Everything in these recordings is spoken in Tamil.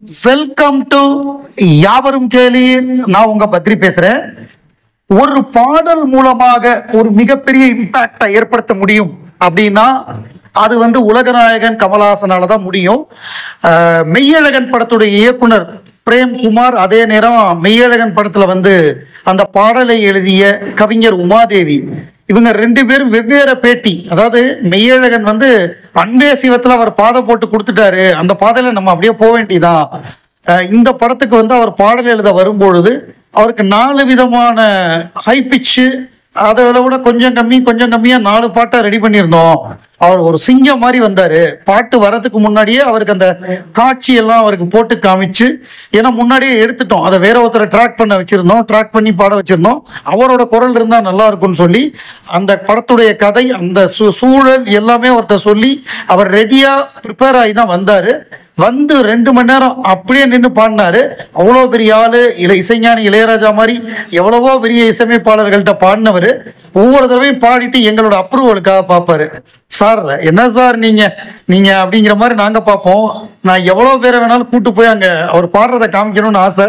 வெல்கம் டு யாவரும் கேலி நான் உங்க பத்ரி பேசுறேன் ஒரு பாடல் மூலமாக ஒரு மிகப்பெரிய இம்பாக்டை ஏற்படுத்த முடியும் அப்படின்னா அது வந்து உலகநாயகன் கமலஹாசனால தான் முடியும் அஹ், மெய்யழகன் படத்துடைய இயக்குனர் பிரேம்குமார் அதே நேரம் மெய்யழகன் படத்துல வந்து அந்த பாடலை எழுதிய கவிஞர் உமாதேவி இவங்க ரெண்டு பேரும் வெவ்வேறு பேட்டி அதாவது மெய்யழகன் வந்து அன்பே சிவத்துல அவர் பாதை போட்டு கொடுத்துட்டாரு அந்த பாதையில நம்ம அப்படியே போக வேண்டியதான் அஹ் இந்த படத்துக்கு வந்து அவர் பாடல் எழுத வரும்பொழுது அவருக்கு நாலு விதமான ஹை பிச்சு அதை விட கொஞ்சம் கம்மி கொஞ்சம் கம்மியா நாலு பாட்டை ரெடி பண்ணியிருந்தோம் அவர் ஒரு சிங்கம் மாதிரி வந்தாரு பாட்டு வரதுக்கு முன்னாடியே அவருக்கு அந்த காட்சி எல்லாம் அவருக்கு போட்டு காமிச்சு ஏன்னா முன்னாடியே எடுத்துட்டோம் அதை வேற ஒருத்தரை ட்ராக் பண்ண வச்சிருந்தோம் ட்ராக் பண்ணி பாட வச்சிருந்தோம் அவரோட குரல் இருந்தா நல்லா இருக்கும்னு சொல்லி அந்த படத்துடைய கதை அந்த சூ- சூழல் எல்லாமே அவர்கிட்ட சொல்லி அவர் ரெடியா ப்ரிப்பேர் ஆகி தான் வந்தாரு வந்து ரெண்டு மணி நேரம் அப்படியே நின்று பாடினாரு அவ்வளோ பெரிய ஆளு இலை இசைஞானி இளையராஜா மாதிரி எவ்வளவோ பெரிய இசையமைப்பாளர்கள்ட்ட பாடினவர் ஒவ்வொரு தடவையும் பாடிட்டு எங்களோட அப்ரூவலுக்காக பார்ப்பாரு சார் என்ன சார் நீங்க நீங்க அப்படிங்கிற மாதிரி நாங்க பார்ப்போம் நான் எவ்வளோ பேரை வேணாலும் கூட்டு போய் அங்க அவர் பாடுறதை காமிக்கணும்னு ஆசை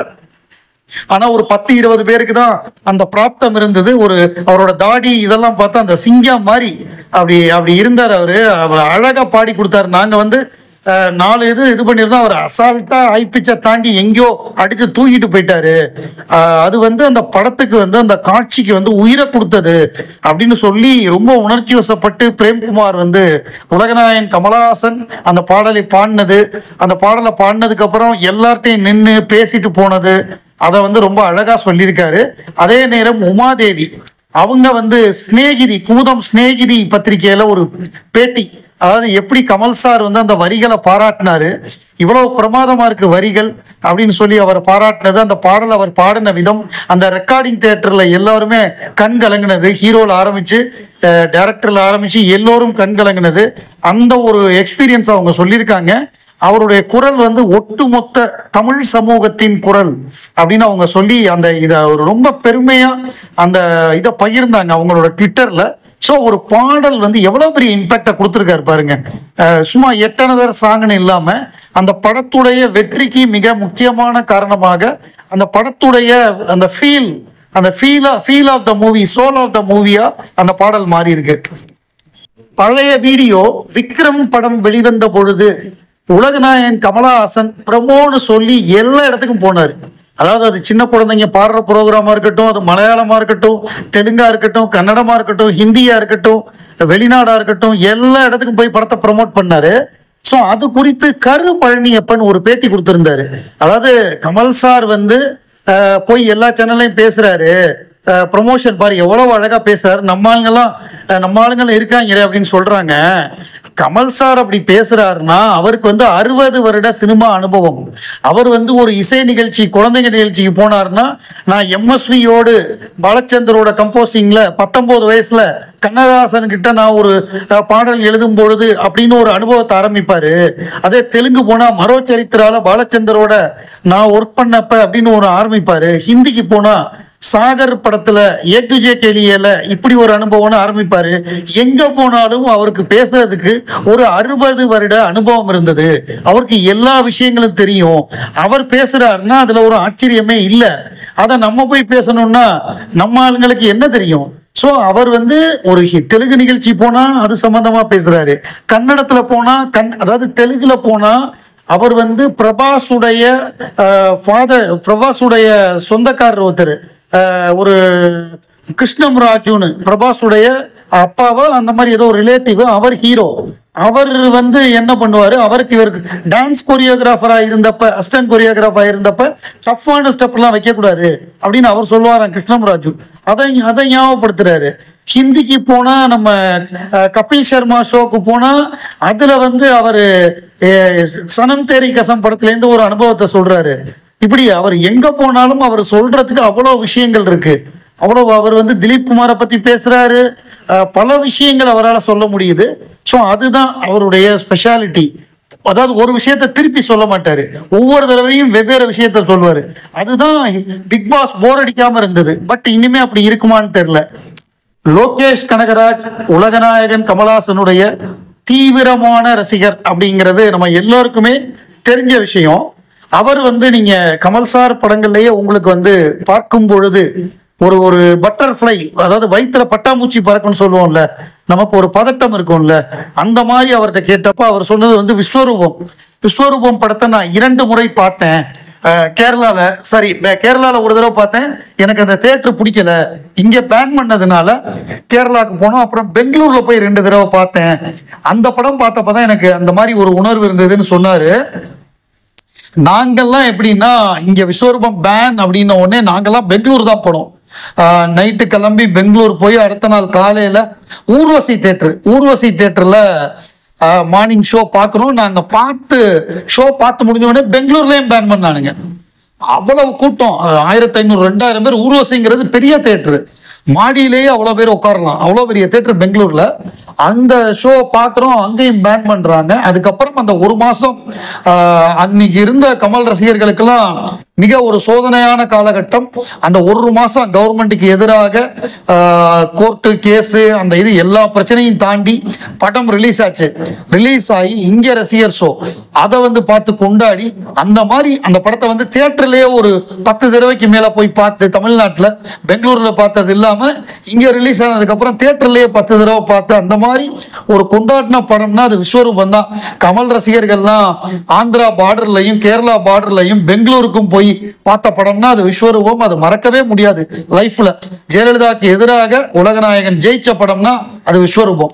ஆனா ஒரு பத்து இருபது பேருக்கு தான் அந்த பிராப்தம் இருந்தது ஒரு அவரோட தாடி இதெல்லாம் பார்த்தா அந்த சிங்கம் மாதிரி அப்படி அப்படி இருந்தார் அவரு அவர் அழகா பாடி கொடுத்தாரு நாங்க வந்து அஹ், நாலு இது இது பண்ணியிருந்தோம் அவர் அசால்ட்டா ஐப்பிச்சை தாண்டி எங்கேயோ அடிச்சு தூக்கிட்டு போயிட்டாரு அஹ், அது வந்து அந்த படத்துக்கு வந்து அந்த காட்சிக்கு வந்து உயிரை கொடுத்தது அப்படின்னு சொல்லி ரொம்ப உணர்ச்சி வசப்பட்டு பிரேம்குமார் வந்து உலகநாயகன் கமலஹாசன் அந்த பாடலை பாடினது அந்த பாடலை பாடினதுக்கு அப்புறம் எல்லார்ட்டையும் நின்று பேசிட்டு போனது அதை வந்து ரொம்ப அழகா சொல்லியிருக்காரு அதே நேரம் உமாதேவி அவங்க வந்து ஸ்நேகிதி குமுதம் ஸ்நேகிதி பத்திரிகையில ஒரு பேட்டி அதாவது எப்படி கமல் சார் வந்து அந்த வரிகளை பாராட்டினாரு இவ்வளவு பிரமாதமா இருக்கு வரிகள் அப்படின்னு சொல்லி அவர் பாராட்டினது அந்த பாடல் அவர் பாடின விதம் அந்த ரெக்கார்டிங் தியேட்டர்ல எல்லாருமே கண் கலங்கினது ஹீரோல ஆரம்பிச்சு டைரக்டர்ல ஆரம்பிச்சு எல்லோரும் கண் கலங்கினது அந்த ஒரு எக்ஸ்பீரியன்ஸ் அவங்க சொல்லியிருக்காங்க அவருடைய குரல் வந்து ஒட்டுமொத்த தமிழ் சமூகத்தின் குரல் அப்படின்னு அவங்க சொல்லி அந்த இதை ஒரு ரொம்ப பெருமையா அந்த இதை பகிர்ந்தாங்க அவங்களோட ட்விட்டர்ல ஸோ ஒரு பாடல் வந்து எவ்வளோ பெரிய இம்பேக்டை கொடுத்துருக்காரு பாருங்க அஹ் சும்மா எட்டனதர் சாங்னு இல்லாம அந்த படத்துடைய வெற்றிக்கு மிக முக்கியமான காரணமாக அந்த படத்துடைய அந்த ஃபீல் அந்த feel feel of the movie soul of the மூவியா அந்த பாடல் மாறி இருக்கு பழைய வீடியோ விக்ரம் படம் வெளிவந்த பொழுது உலகநாயகன் கமலஹாசன் ப்ரமோன்னு சொல்லி எல்லா இடத்துக்கும் போனார் அதாவது அது சின்ன குழந்தைங்க பாடுற ப்ரோக்ராமா இருக்கட்டும் அது மலையாளமா இருக்கட்டும் தெலுங்கா இருக்கட்டும் கன்னடமா இருக்கட்டும் ஹிந்தியா இருக்கட்டும் வெளிநாடா இருக்கட்டும் எல்லா இடத்துக்கும் போய் படத்தை ப்ரமோட் பண்ணாரு ஸோ அது குறித்து கரு பழனியப்பன் ஒரு பேட்டி கொடுத்திருந்தாரு அதாவது கமல் சார் வந்து அஹ், போய் எல்லா சேனல்லையும் பேசுறாரு ப்ரொமோஷன் பாரு எவ்வளவு அழகா பேசுறாரு நம்ம ஆளுங்கெல்லாம் அஹ், நம்ம ஆளுங்கெல்லாம் இருக்காங்க அப்படின்னு சொல்றாங்க கமல் சார் அப்படி பேசுறாருன்னா அவருக்கு வந்து அறுபது வருட சினிமா அனுபவம் அவர் வந்து ஒரு இசை நிகழ்ச்சி குழந்தைங்க நிகழ்ச்சிக்கு போனாருன்னா நான் எம்எஸ்வியோடு பாலச்சந்தரோட கம்போசிங்ல பத்தொன்பது வயசுல கண்ணதாசன் கிட்ட நான் ஒரு அஹ், பாடல் எழுதும் பொழுது அப்படின்னு ஒரு அனுபவத்தை ஆரம்பிப்பாரு அதே தெலுங்கு போனா மரோ சரித்திரால பாலச்சந்தரோட நான் ஒர்க் பண்ணப்ப அப்படின்னு ஒரு ஆரம்பிப்பாரு ஹிந்திக்கு போனா சாகர் படத்துல ஏ டு ஜே கேலியல இப்படி ஒரு அனுபவம்னு ஆரம்பிப்பாரு எங்க போனாலும் அவருக்கு பேசுறதுக்கு ஒரு அறுபது வருட அனுபவம் இருந்தது அவருக்கு எல்லா விஷயங்களும் தெரியும் அவர் பேசுறாருன்னா அதுல ஒரு ஆச்சரியமே இல்லை அதை நம்ம போய் பேசணும்னா நம்ம ஆளுங்களுக்கு என்ன தெரியும் ஸோ அவர் வந்து ஒரு ஹி- தெலுங்கு நிகழ்ச்சி போனா அது சம்பந்தமா பேசுறாரு கன்னடத்துல போனா கண் அதாவது தெலுங்குல போனா அவர் வந்து பிரபாஸுடைய ஃபாதர் பிரபாஸுடைய சொந்தக்காரர் ஒருத்தர் அஹ், ஒரு கிருஷ்ணம் ராஜுன்னு பிரபாஸுடைய அப்பாவோ அந்த மாதிரி ஏதோ ரிலேட்டிவ் அவர் ஹீரோ அவர் வந்து என்ன பண்ணுவாரு அவருக்கு இவருக்கு டான்ஸ் கொரியோகிராஃபரா இருந்தப்ப அசிஸ்டன்ட் கொரியோகிராஃபரா இருந்தப்ப டஃப்பான ஸ்டெப்லாம் வைக்கக்கூடாது அப்படின்னு அவர் சொல்லுவாராம் கிருஷ்ணம் ராஜு அதை அதை ஞாபகப்படுத்துறாரு ஹிந்திக்கு போனா நம்ம அஹ், கபில் சர்மா ஷோக்கு போனா அதுல வந்து அவரு அஹ், சனம் தேரி கசம் படத்துல இருந்து ஒரு அனுபவத்தை சொல்றாரு இப்படி அவர் எங்க போனாலும் அவர் சொல்றதுக்கு அவ்வளவு விஷயங்கள் இருக்கு அவ்வளவு அவர் வந்து திலீப் குமாரை பத்தி பேசுறாரு அஹ், பல விஷயங்கள் அவரால் சொல்ல முடியுது ஸோ அதுதான் அவருடைய ஸ்பெஷாலிட்டி அதாவது ஒரு விஷயத்தை திருப்பி சொல்ல மாட்டாரு ஒவ்வொரு தடவையும் வெவ்வேறு விஷயத்த சொல்லுவாரு அதுதான் பிக் பாஸ் போர் அடிக்காம இருந்தது பட் இனிமே அப்படி இருக்குமான்னு தெரியல லோகேஷ் கனகராஜ் உலகநாயகன் கமலஹாசனுடைய தீவிரமான ரசிகர் அப்படிங்கிறது நம்ம எல்லோருக்குமே தெரிஞ்ச விஷயம் அவர் வந்து நீங்க கமல் சார் படங்கள்லயே உங்களுக்கு வந்து பார்க்கும் பொழுது ஒரு ஒரு பட்டர்ஃப்ளை அதாவது வயிற்றுல பட்டாம்பூச்சி பறக்கும்னு சொல்லுவோம்ல நமக்கு ஒரு பதட்டம் இருக்கும்ல அந்த மாதிரி அவர்கிட்ட கேட்டப்ப அவர் சொன்னது வந்து விஸ்வரூபம் விஸ்வரூபம் படத்தை நான் இரண்டு முறை பார்த்தேன் அஹ், கேரளால சாரி பே- கேரளால ஒரு தடவை பார்த்தேன் எனக்கு அந்த தேட்டர் பிடிக்கல இங்க பேன் பண்ணதுனால கேரளாக்கு போனோம் அப்புறம் பெங்களூர்ல போய் ரெண்டு தடவை பார்த்தேன் அந்த படம் பார்த்தப்பதான் எனக்கு அந்த மாதிரி ஒரு உணர்வு இருந்ததுன்னு சொன்னாரு நாங்கெல்லாம் எப்படின்னா இங்க விஸ்வரூபம் பேன் அப்படின்ன உடனே நாங்கெல்லாம் பெங்களூர் தான் போனோம் நைட்டு கிளம்பி பெங்களூர் போய் அடுத்த நாள் காலையில ஊர்வசி தேட்டர் ஊர்வசி தேட்டர்ல மார்னிங் ஷோ பார்க்குறோம் நாங்க பார்த்து ஷோ பார்த்து முடிஞ்ச உடனே பெங்களூர்லயும் பேன் பண்ணானுங்க அவ்வளவு கூட்டம் ஆயிரத்தி ஐநூறு ரெண்டாயிரம் பேர் ஊர்வசிங்கிறது பெரிய தேட்டரு மாடியிலேயே அவ்வளோ பேர் உட்காரலாம் அவ்வளோ பெரிய தேட்டர் பெங்களூர்ல அந்த ஷோ பார்க்குறோம் அங்கேயும் பேன் பண்றாங்க அதுக்கப்புறம் அந்த ஒரு மாசம் ஆஹ், அன்னைக்கு இருந்த கமல் ரசிகர்களுக்கெல்லாம் மிக ஒரு சோதனையான காலகட்டம் அந்த ஒரு மாசம் கவர்மெண்ட்டுக்கு எதிராக கோர்ட்டு கேஸு அந்த இது எல்லா பிரச்சனையும் தாண்டி படம் ரிலீஸ் ஆச்சு ரிலீஸ் ஆகி இங்க ரசிகர் ஷோ அதை வந்து பார்த்து கொண்டாடி அந்த மாதிரி அந்த படத்தை வந்து தியேட்டர்லயே ஒரு பத்து தடவைக்கு மேல போய் பார்த்து தமிழ்நாட்டுல பெங்களூர்ல பார்த்தது இல்லாம இங்க ரிலீஸ் ஆனதுக்கு அப்புறம் தியேட்டர்லயே பத்து தடவை பார்த்து அந்த மாதிரி ஒரு கொண்டாடின படம்னா அது விஸ்வரூபம் தான் கமல் ரசிகர்கள்லாம் ஆந்திரா பார்டர்லையும் கேரளா பார்டர்லையும் பெங்களூருக்கும் போய் பார்த்த படம்னா அது விஸ்வரூபம் அது மறக்கவே முடியாது லைஃப்ல ஜெயலலிதாக்கு எதிராக உலகநாயகன் ஜெயிச்ச படம்னா அது விஸ்வரூபம்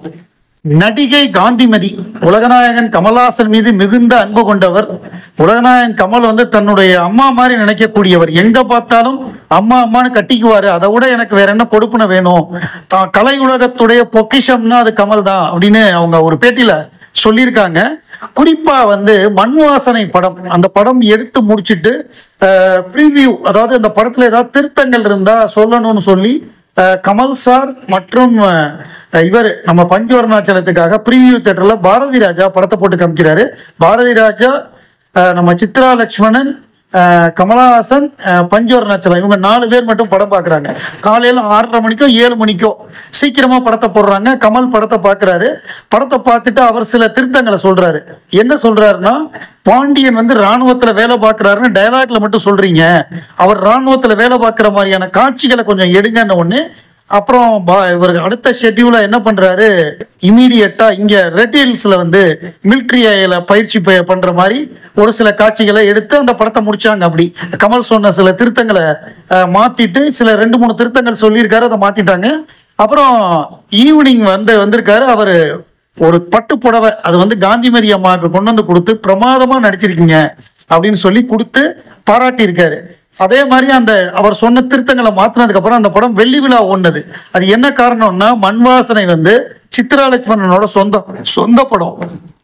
நடிகை காந்திமதி உலகநாயகன் கமல்ஹாசன் மீது மிகுந்த அன்பு கொண்டவர் உலகநாயகன் கமல் வந்து தன்னுடைய அம்மா மாதிரி நினைக்கக்கூடியவர் எங்க பார்த்தாலும் அம்மா அம்மான்னு கட்டிக்குவாரு அதை விட எனக்கு வேற என்ன கொடுப்புன வேணும் தான் கலை உலகத்துடைய பொக்கிஷம்னா அது கமல் தான் அப்படின்னு அவங்க ஒரு பேட்டியில சொல்லியிருக்காங்க குறிப்பா வந்து மண் வாசனை படம் அந்த படம் எடுத்து முடிச்சிட்டு ப்ரீவியூ அதாவது அந்த படத்துல ஏதாவது திருத்தங்கள் இருந்தா சொல்லணும்னு சொல்லி அஹ், கமல் சார் மற்றும் இவர் நம்ம பஞ்சு அருணாச்சலத்துக்காக ப்ரீவியூ தேட்டர்ல பாரதி ராஜா படத்தை போட்டு காமிக்கிறாரு பாரதி ராஜா அஹ், நம்ம சித்ரா லக்ஷ்மணன் அஹ், கமலஹாசன் அஹ், பஞ்சு அருணாச்சலம் இவங்க நாலு பேர் மட்டும் படம் பார்க்குறாங்க காலையில் ஆறரை மணிக்கோ ஏழு மணிக்கோ சீக்கிரமா படத்தை போடுறாங்க கமல் படத்தை பார்க்குறாரு படத்தை பார்த்துட்டு அவர் சில திருத்தங்களை சொல்றாரு என்ன சொல்றாருன்னா பாண்டியன் வந்து ராணுவத்துல வேலை பார்க்கறாருன்னு டயலாக்ல மட்டும் சொல்றீங்க அவர் ராணுவத்துல வேலை பார்க்குற மாதிரியான காட்சிகளை கொஞ்சம் எடுங்கன்னு ஒண்ணு அப்புறம் பா- இவர் அடுத்த ஷெட்யூல என்ன பண்றாரு இமீடியட்டா இங்க ரெட் ஹில்ஸ்ல வந்து மிலிட்ரி பயிற்சி ப- பண்ற மாதிரி ஒரு சில காட்சிகளை எடுத்து அந்த படத்தை முடிச்சாங்க அப்படி கமல் சொன்ன சில திருத்தங்களை அஹ், மாத்திட்டு சில ரெண்டு மூணு திருத்தங்கள் சொல்லியிருக்காரு அதை மாத்திட்டாங்க அப்புறம் ஈவினிங் வந்து வந்திருக்காரு அவரு ஒரு பட்டு புடவை அது வந்து காந்திமதி அம்மாவுக்கு கொண்டு வந்து கொடுத்து பிரமாதமா நடிச்சிருக்கீங்க அப்படின்னு சொல்லி கொடுத்து பாராட்டி இருக்காரு அதே மாதிரி அந்த அவர் சொன்ன திருத்தங்களை மாத்தினதுக்கு அப்புறம் அந்த படம் வெள்ளி விழா ஓடுனது அது என்ன காரணம்னா மண் வாசனை வந்து சித்ரா லட்சுமணனோட சொந்த சொந்த படம்